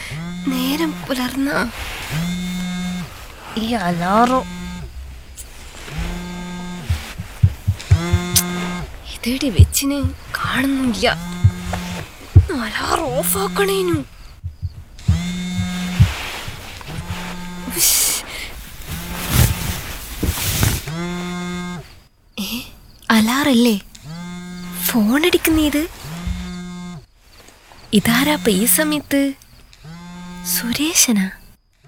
നേരം പുലർന്ന ഈ അലാറോ ഇതേടി വെച്ചിന് കാണുന്നില്ല അലാർ ഓഫ് ആക്കണേനു ഉഷ്. ഏ അലാറല്ലേ ഫോൺ അടിക്കുന്നേത് ഇതാരാപ്പ ഈ സമയത്ത് സുരേഷനാ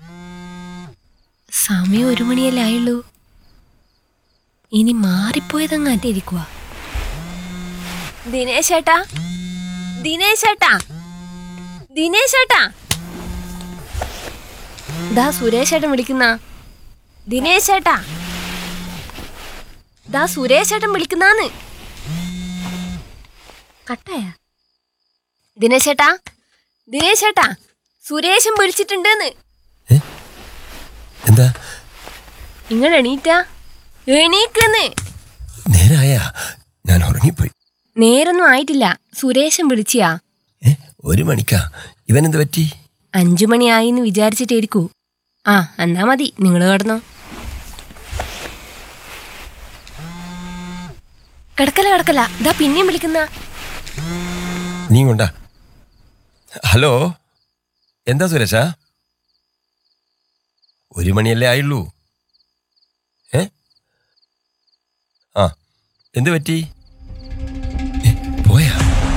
സമയം ഒരു മണിയല്ലേ ആയുള്ളൂ ഇനി മാറിപ്പോയതങ്ങാൻ്റെ ഇരിക്കുക ദിനേശേട്ടാ ദിനേശേട്ടാ ദിനേശേട്ടാ ദാ സുരേഷേട്ടൻ വിളിക്കുന്ന ദിനേശേട്ടാ ദാ സുരേഷേട്ടൻ വിളിക്കുന്നാന്ന് കട്ടായ ദിനേശേട്ടാ ദിനേശേട്ടാ സുരേഷൻ വിളിച്ചിട്ടുണ്ടെന്ന് എന്താ നിങ്ങൾ എണീറ്റാ എണീക്കെന്ന് നേരായ ഞാൻ ഉറങ്ങിപ്പോയി നേരൊന്നും ആയിട്ടില്ല സുരേഷൻ വിളിച്ചിയാ ഏ ഒരു മണിക്കാ ഇവനെന്ത് പറ്റി അഞ്ചു മണിയായിന്ന് വിചാരിച്ചിട്ടേരിക്കൂ ആ എന്നാ മതി നിങ്ങൾ കിടന്നോ കിടക്കല കിടക്കല ഇതാ പിന്നെയും വിളിക്കുന്ന നീ കൊണ്ടാ ഹലോ എന്താ സുരേഷ ഒരു മണിയല്ലേ ആയുള്ളൂ ഏ ആ എന്ത് പറ്റി ഏ, പോയാ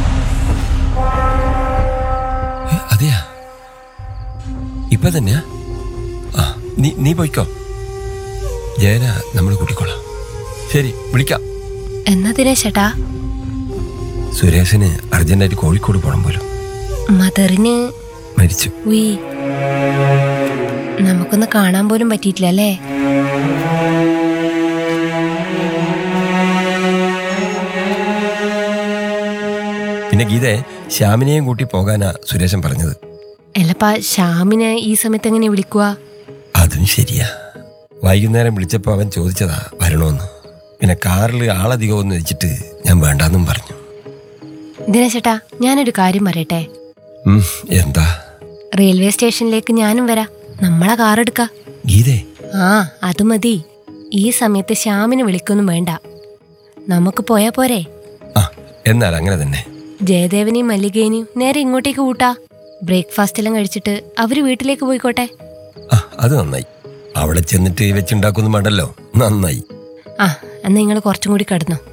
ഏ, അതെയാ ഇപ്പൊ തന്നെയാ ആ നീ നീ പോയിക്കോ ജയന നമ്മൾ കൂട്ടിക്കോളാം ശരി വിളിക്കാം എന്നാ ദിനേശേട്ടാ സുരേഷന് അർജന്റായിട്ട് കോഴിക്കോട് പോകണം പോലും മദറിന് മരിച്ചു ഉയ് നമുക്കൊന്ന് കാണാൻ പോലും പറ്റിയിട്ടില്ല അല്ലേ പിന്നെ ഗീതയെ ശ്യാമിനെയും കൂട്ടി പോകാനാ സുരേഷൻ പറഞ്ഞത് അല്ലപ്പാ ശ്യാമിനെ ഈ സമയത്ത് എങ്ങനെ വിളിക്കുക അതും ശരിയാ വൈകുന്നേരം വിളിച്ചപ്പോൾ അവൻ ചോദിച്ചതാ വരണോന്ന് പിന്നെ കാറിൽ ആളധികമെന്ന് വെച്ചിട്ട് ഞാൻ വേണ്ടാന്നും പറഞ്ഞു ദിനേശേട്ടാ ഞാനൊരു കാര്യം പറയട്ടെ ഉം, എന്താ റെയിൽവേ സ്റ്റേഷനിലേക്ക് ഞാനും വരാം നമ്മളെ കാർ എടുക്ക ഗീതേ ആ അത് മതി ഈ സമയത്ത് ശ്യാമിനെ വിളിക്കൊന്നും വേണ്ട നമുക്ക് പോയാ പോരെ ആ എന്നാൽ അങ്ങനെ തന്നെ ജയദേവനെയും മല്ലികേനെയും നേരെ ഇങ്ങോട്ടേക്ക് കൂട്ടാ ബ്രേക്ക്ഫാസ്റ്റ് എല്ലാം കഴിച്ചിട്ട് അവര് വീട്ടിലേക്ക് പോയിക്കോട്ടെ ആ അത് നന്നായി അവിടെ ചെന്നിട്ട് വെച്ചുണ്ടാക്കൊന്നും വേണ്ടല്ലോ നന്നായി ആ എന്നാ നിങ്ങൾ കുറച്ചും കൂടി കിടന്നോ